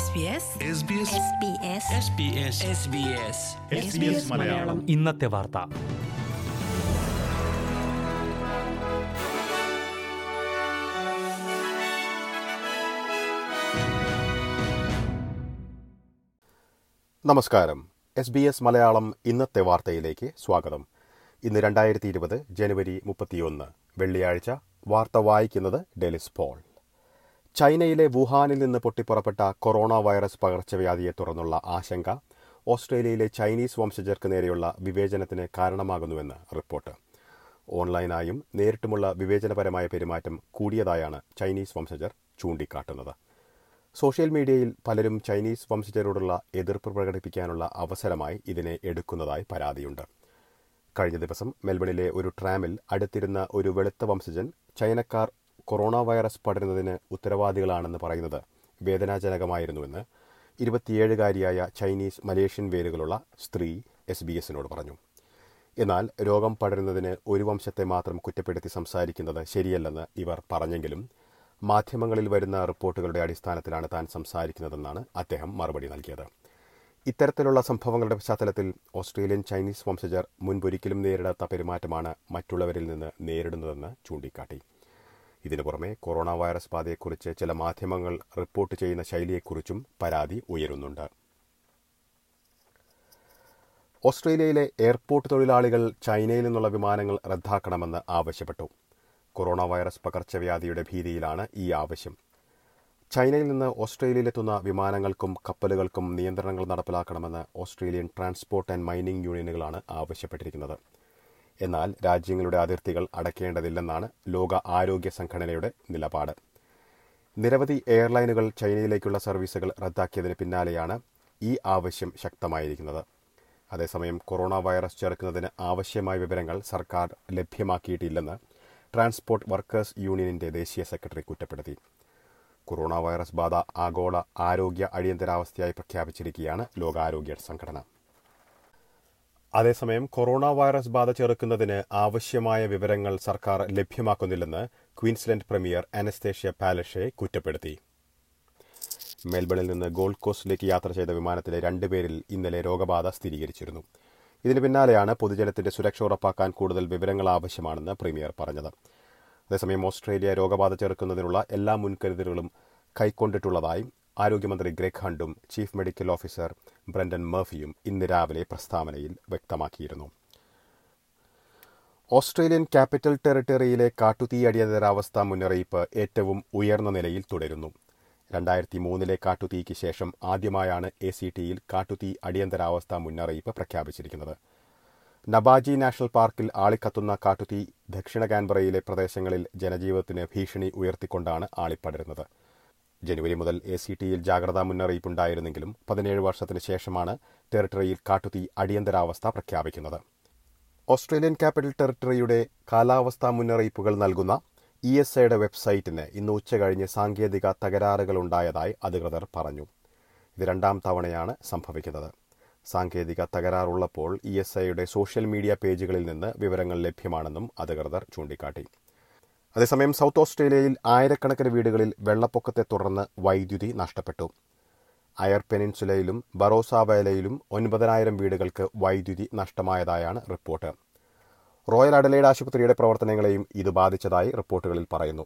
SBS Malayalam ഇന്നത്തെ വാർത്ത നമസ്കാരം എസ് ബി എസ് മലയാളം ഇന്നത്തെ വാർത്തയിലേക്ക് സ്വാഗതം ഇന്ന് രണ്ടായിരത്തി ഇരുപത് ജനുവരി മുപ്പത്തിയൊന്ന് വെള്ളിയാഴ്ച വാർത്ത വായിക്കുന്നത് ഡെലിസ് പോൾ ചൈനയിലെ വുഹാനിൽ നിന്ന് പൊട്ടിപ്പുറപ്പെട്ട കൊറോണ വൈറസ് പകർച്ചവ്യാധിയെ തുടർന്നുള്ള ആശങ്ക ഓസ്ട്രേലിയയിലെ ചൈനീസ് വംശജർക്ക് നേരെയുള്ള വിവേചനത്തിന് കാരണമാകുന്നുവെന്ന് റിപ്പോർട്ട് ഓൺലൈനായും നേരിട്ടുമുള്ള വിവേചനപരമായ പെരുമാറ്റം കൂടിയതായാണ് ചൈനീസ് വംശജർ ചൂണ്ടിക്കാട്ടുന്നത് സോഷ്യൽ മീഡിയയിൽ പലരും ചൈനീസ് വംശജരോടുള്ള എതിർപ്പ് പ്രകടിപ്പിക്കാനുള്ള അവസരമായി ഇതിനെ എടുക്കുന്നതായി പരാതിയുണ്ട് കഴിഞ്ഞ ദിവസം മെൽബണിലെ ഒരു ട്രാമിൽ അടുത്തിരുന്ന ഒരു വെളുത്ത വംശജൻ ചൈനക്കാർ കൊറോണ വൈറസ് പടരുന്നതിന് ഉത്തരവാദികളാണെന്ന് പറയുന്നത് വേദനാജനകമായിരുന്നുവെന്ന് ഇരുപത്തിയേഴുകാരിയായ ചൈനീസ് മലേഷ്യൻ വേരുകളുള്ള സ്ത്രീ എസ് ബി എസിനോട് പറഞ്ഞു എന്നാൽ രോഗം പടരുന്നതിന് ഒരു വംശത്തെ മാത്രം കുറ്റപ്പെടുത്തി സംസാരിക്കുന്നത് ശരിയല്ലെന്ന് ഇവർ പറഞ്ഞെങ്കിലും മാധ്യമങ്ങളിൽ വരുന്ന റിപ്പോർട്ടുകളുടെ അടിസ്ഥാനത്തിലാണ് താൻ സംസാരിക്കുന്നതെന്നാണ് അദ്ദേഹം മറുപടി നൽകിയത് ഇത്തരത്തിലുള്ള സംഭവങ്ങളുടെ പശ്ചാത്തലത്തിൽ ഓസ്ട്രേലിയൻ ചൈനീസ് വംശജർ മുൻപൊരിക്കലും നേരിടാത്ത പെരുമാറ്റമാണ് മറ്റുള്ളവരിൽ നിന്ന് നേരിടുന്നതെന്ന് ചൂണ്ടിക്കാട്ടി ഇതിനു പുറമെ കൊറോണ വൈറസ് ബാധയെക്കുറിച്ച് ചില മാധ്യമങ്ങൾ റിപ്പോർട്ട് ചെയ്യുന്ന ശൈലിയെക്കുറിച്ചും പരാതി ഉയരുന്നുണ്ട് ഓസ്ട്രേലിയയിലെ എയർപോർട്ട് തൊഴിലാളികൾ ചൈനയിൽ നിന്നുള്ള വിമാനങ്ങൾ റദ്ദാക്കണമെന്ന് ആവശ്യപ്പെട്ടു കൊറോണ വൈറസ് പകർച്ചവ്യാധിയുടെ ഭീതിയിലാണ് ഈ ആവശ്യം ചൈനയിൽ നിന്ന് ഓസ്ട്രേലിയയിലെത്തുന്ന വിമാനങ്ങൾക്കും കപ്പലുകൾക്കും നിയന്ത്രണങ്ങൾ നടപ്പിലാക്കണമെന്ന് ഓസ്ട്രേലിയൻ ട്രാൻസ്പോർട്ട് ആൻഡ് മൈനിംഗ് യൂണിയനുകളാണ് ആവശ്യപ്പെട്ടിരിക്കുന്നത് എന്നാൽ രാജ്യങ്ങളുടെ അതിർത്തികൾ അടയ്ക്കേണ്ടതില്ലെന്നാണ് ലോക ആരോഗ്യ സംഘടനയുടെ നിലപാട് നിരവധി എയർലൈനുകൾ ചൈനയിലേക്കുള്ള സർവീസുകൾ റദ്ദാക്കിയതിന് പിന്നാലെയാണ് ഈ ആവശ്യം ശക്തമായിരിക്കുന്നത് അതേസമയം കൊറോണ വൈറസ് ചെറുക്കുന്നതിന് ആവശ്യമായ വിവരങ്ങൾ സർക്കാർ ലഭ്യമാക്കിയിട്ടില്ലെന്ന് ട്രാൻസ്പോർട്ട് വർക്കേഴ്സ് യൂണിയനിന്റെ ദേശീയ സെക്രട്ടറി കുറ്റപ്പെടുത്തി കൊറോണ വൈറസ് ബാധ ആഗോള ആരോഗ്യ അടിയന്തരാവസ്ഥയായി പ്രഖ്യാപിച്ചിരിക്കുകയാണ് ലോകാരോഗ്യ സംഘടന അതേസമയം കൊറോണ വൈറസ് ബാധ ചെറുക്കുന്നതിന് ആവശ്യമായ വിവരങ്ങൾ സർക്കാർ ലഭ്യമാക്കുന്നില്ലെന്ന് ക്വീൻസ്ലൻഡ് പ്രമിയർ അനസ്തേഷ്യ പാലഷെ കുറ്റപ്പെടുത്തി മെൽബണിൽ നിന്ന് ഗോൾഡ് കോസ്റ്റിലേക്ക് യാത്ര ചെയ്ത വിമാനത്തിലെ രണ്ടുപേരിൽ ഇന്നലെ രോഗബാധ സ്ഥിരീകരിച്ചിരുന്നു ഇതിന് പിന്നാലെയാണ് പൊതുജനത്തിന്റെ സുരക്ഷ ഉറപ്പാക്കാൻ കൂടുതൽ വിവരങ്ങൾ ആവശ്യമാണെന്ന് പ്രീമിയർ പറഞ്ഞത് അതേസമയം ഓസ്ട്രേലിയ രോഗബാധ ചെറുക്കുന്നതിനുള്ള എല്ലാ മുൻകരുതലുകളും കൈക്കൊണ്ടിട്ടുള്ളതായും ആരോഗ്യമന്ത്രി ഗ്രെഗ് ഹണ്ടും ചീഫ് മെഡിക്കൽ ഓഫീസർ ബ്രണ്ടൻ മർഫിയും ഇന്ന് രാവിലെ പ്രസ്താവനയിൽ വ്യക്തമാക്കിയിരുന്നു ഓസ്ട്രേലിയൻ ക്യാപിറ്റൽ ടെറിട്ടറിയിലെ കാട്ടുതീ അടിയന്തരാവസ്ഥ മുന്നറിയിപ്പ് ഏറ്റവും ഉയർന്ന നിലയിൽ തുടരുന്നു രണ്ടായിരത്തി മൂന്നിലെ കാട്ടുതീക്ക് ശേഷം ആദ്യമായാണ് എ സി ടിയിൽ കാട്ടുതീ അടിയന്തരാവസ്ഥ മുന്നറിയിപ്പ് പ്രഖ്യാപിച്ചിരിക്കുന്നത് നബാജി നാഷണൽ പാർക്കിൽ ആളിക്കത്തുന്ന കാട്ടുതീ ദക്ഷിണ കാൻബറയിലെ പ്രദേശങ്ങളിൽ ജനജീവിതത്തിന് ഭീഷണി ഉയർത്തിക്കൊണ്ടാണ് ആളിപ്പടരുന്നത് ജനുവരി മുതൽ എ സി ടിയിൽ ജാഗ്രതാ മുന്നറിയിപ്പുണ്ടായിരുന്നെങ്കിലും പതിനേഴ് വർഷത്തിന് ശേഷമാണ് ടെറിട്ടറിയിൽ കാട്ടുതീ അടിയന്തരാവസ്ഥ പ്രഖ്യാപിക്കുന്നത് ഓസ്ട്രേലിയൻ ക്യാപിറ്റൽ ടെറിട്ടറിയുടെ കാലാവസ്ഥാ മുന്നറിയിപ്പുകൾ നൽകുന്ന ഇ എസ് ഐയുടെ വെബ്സൈറ്റിന് ഇന്ന് ഉച്ചകഴിഞ്ഞ് സാങ്കേതിക തകരാറുകളുണ്ടായതായി അധികൃതർ പറഞ്ഞു ഇത് രണ്ടാം തവണയാണ് സംഭവിക്കുന്നത് സാങ്കേതിക തകരാറുള്ളപ്പോൾ ഇ എസ് ഐയുടെ സോഷ്യൽ മീഡിയ പേജുകളിൽ നിന്ന് വിവരങ്ങൾ ലഭ്യമാണെന്നും അധികൃതർ ചൂണ്ടിക്കാട്ടി അതേസമയം സൗത്ത് ഓസ്ട്രേലിയയിൽ ആയിരക്കണക്കിന് വീടുകളിൽ വെള്ളപ്പൊക്കത്തെ തുടർന്ന് വൈദ്യുതി നഷ്ടപ്പെട്ടു അയർ പെനിൻസുലയിലും ബറോസ വയലയിലും ഒൻപതിനായിരം വീടുകൾക്ക് വൈദ്യുതി നഷ്ടമായതായാണ് റിപ്പോർട്ട് റോയൽ അഡലൈഡ് ആശുപത്രിയുടെ പ്രവർത്തനങ്ങളെയും ഇത് ബാധിച്ചതായി റിപ്പോർട്ടുകളിൽ പറയുന്നു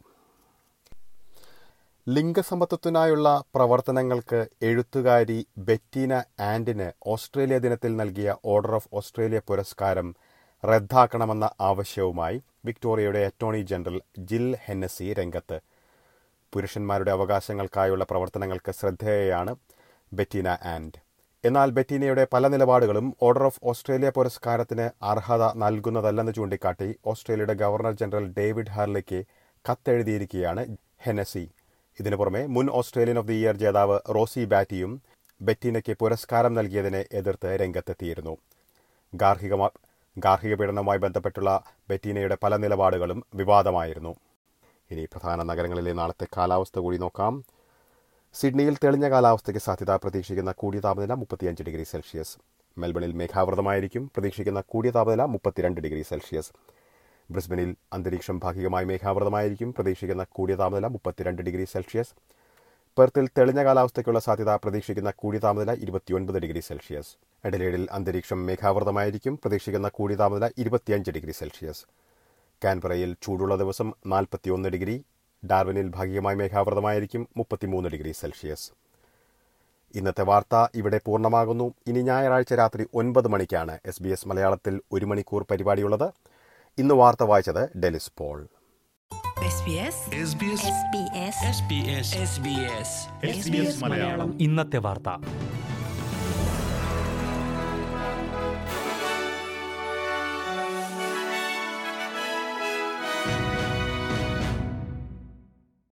ലിംഗസമത്വത്തിനായുള്ള പ്രവർത്തനങ്ങൾക്ക് എഴുത്തുകാരി ബെറ്റീന ആൻഡിന് ഓസ്ട്രേലിയ ദിനത്തിൽ നൽകിയ ഓർഡർ ഓഫ് ഓസ്ട്രേലിയ പുരസ്കാരം റദ്ദാക്കണമെന്ന ആവശ്യവുമായി വിക്ടോറിയയുടെ അറ്റോർണി ജനറൽ ജിൽ ഹെന്നസി രംഗത്ത് പുരുഷന്മാരുടെ അവകാശങ്ങൾക്കായുള്ള പ്രവർത്തനങ്ങൾക്ക് ശ്രദ്ധേയയാണ് ബെറ്റീന ആൻഡ് എന്നാൽ ബെറ്റീനയുടെ പല നിലപാടുകളും ഓർഡർ ഓഫ് ഓസ്ട്രേലിയ പുരസ്കാരത്തിന് അർഹത നൽകുന്നതല്ലെന്ന് ചൂണ്ടിക്കാട്ടി ഓസ്ട്രേലിയയുടെ ഗവർണർ ജനറൽ ഡേവിഡ് ഹാർലിക്ക് കത്തെഴുതിയിരിക്കുകയാണ് ഹെനസി ഇതിനു പുറമെ മുൻ ഓസ്ട്രേലിയൻ ഓഫ് ദി ഇയർ ജേതാവ് റോസി ബാറ്റിയും ബെറ്റീനയ്ക്ക് പുരസ്കാരം നൽകിയതിനെ എതിർത്ത് രംഗത്തെത്തിയിരുന്നു ഗാർഹിക ഗാർഹിക പീഡനവുമായി ബന്ധപ്പെട്ടുള്ള ബെറ്റീനയുടെ പല നിലപാടുകളും വിവാദമായിരുന്നു ഇനി പ്രധാന നഗരങ്ങളിലെ നാളത്തെ കാലാവസ്ഥ കൂടി നോക്കാം സിഡ്നിയിൽ തെളിഞ്ഞ കാലാവസ്ഥയ്ക്ക് സാധ്യത പ്രതീക്ഷിക്കുന്ന കൂടിയ താപനില മുപ്പത്തിയഞ്ച് ഡിഗ്രി സെൽഷ്യസ് മെൽബണിൽ മേഘാവൃതമായിരിക്കും പ്രതീക്ഷിക്കുന്ന കൂടിയ താപനില മുപ്പത്തിരണ്ട് ഡിഗ്രി സെൽഷ്യസ് ബ്രിസ്ബനിൽ അന്തരീക്ഷം ഭാഗികമായി മേഘാവൃതമായിരിക്കും പ്രതീക്ഷിക്കുന്ന കൂടിയ താപനില മുപ്പത്തിരണ്ട് ഡിഗ്രി സെൽഷ്യസ് പെർത്തിൽ തെളിഞ്ഞ കാലാവസ്ഥയ്ക്കുള്ള സാധ്യത പ്രതീക്ഷിക്കുന്ന കൂടിയ താപനില ഇരുപത്തിയൊൻപത് ഡിഗ്രി സെൽഷ്യസ് എഡലേഡിൽ അന്തരീക്ഷം മേഘാവൃതമായിരിക്കും പ്രതീക്ഷിക്കുന്ന കൂടിയ താപനില ഇരുപത്തിയഞ്ച് ഡിഗ്രി സെൽഷ്യസ് കാൻബറയിൽ ചൂടുള്ള ദിവസം നാൽപ്പത്തിയൊന്ന് ഡിഗ്രി ഡാർവിനിൽ ഭാഗികമായി മേഘാവൃതമായിരിക്കും മുപ്പത്തിമൂന്ന് ഡിഗ്രി സെൽഷ്യസ് ഇന്നത്തെ വാർത്ത ഇവിടെ പൂർണ്ണമാകുന്നു ഇനി ഞായറാഴ്ച രാത്രി ഒൻപത് മണിക്കാണ് എസ് ബി എസ് മലയാളത്തിൽ ഒരു മണിക്കൂർ പരിപാടിയുള്ളത് ഇന്ന് വാർത്ത വായിച്ചത് Delys Paul SBS SBS SBS SBS SBS SBS Malayalam ഇന്നത്തെ വാർത്ത